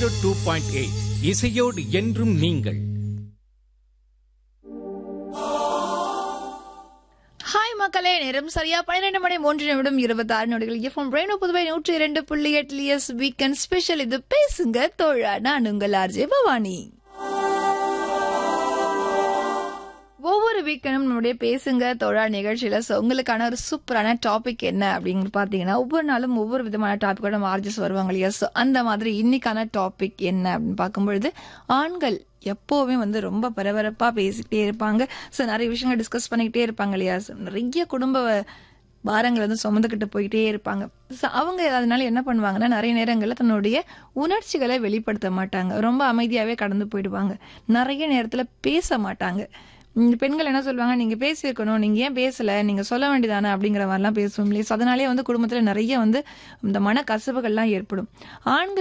zero two point eight இசையோடு என்றும் நீங்கள் ஹாய் மக்களே நேரம் சரியா பன்னிரெண்டு மணி மூன்று நிமிடம் இருபத்தி ஆறு நொடிகள் எஃப்எம் ரேணு புதுவை நூற்றி இரண்டு புள்ளி எட்டு இயர்ஸ் வீக்கெண்ட் ஸ்பெஷல் இது பேசுங்க தோழா நான் உங்கள் ஆர்ஜே பவானி ஒவ்வொரு வீக்கெண்டும் நம்முடைய பேசுங்க தோழா நிகழ்ச்சியில so உங்களுக்கான ஒரு சூப்பரான டாபிக் என்ன அப்படின்னு பாத்தீங்கன்னா ஒவ்வொரு நாளும் ஒவ்வொரு விதமான டாபிக்கோட ஆர்ஜஸ் வருவாங்க இல்லையா So, அந்த மாதிரி இன்னைக்கான டாபிக் என்ன அப்படின்னு பார்க்கும்பொழுது ஆண்கள் எப்போவுமே வந்து ரொம்ப பரபரப்பா பேசிக்கிட்டே இருப்பாங்க ஸோ நிறைய விஷயங்கள் டிஸ்கஸ் பண்ணிக்கிட்டே இருப்பாங்க இல்லையா So, நிறைய குடும்ப பாரங்கள் வந்து சுமந்துக்கிட்டு போயிட்டே இருப்பாங்க ஸோ அவங்க அதனால என்ன பண்ணுவாங்கன்னா நிறைய நேரங்களில் தன்னுடைய உணர்ச்சிகளை வெளிப்படுத்த மாட்டாங்க ரொம்ப அமைதியாகவே கடந்து போயிடுவாங்க நிறைய நேரத்தில் பேச மாட்டாங்க உம் பெண்கள் என்ன சொல்லுவாங்க நீங்க பேசியிருக்கணும் நீங்க ஏன் பேசல நீங்க சொல்ல வேண்டியதானே அப்படிங்கிற மாதிரிலாம் பேசுவோம் இல்லையா So, அதனாலேயே வந்து குடும்பத்துல நிறைய வந்து இந்த மன கசவுகள்லாம் ஏற்படும் ஆண்கள்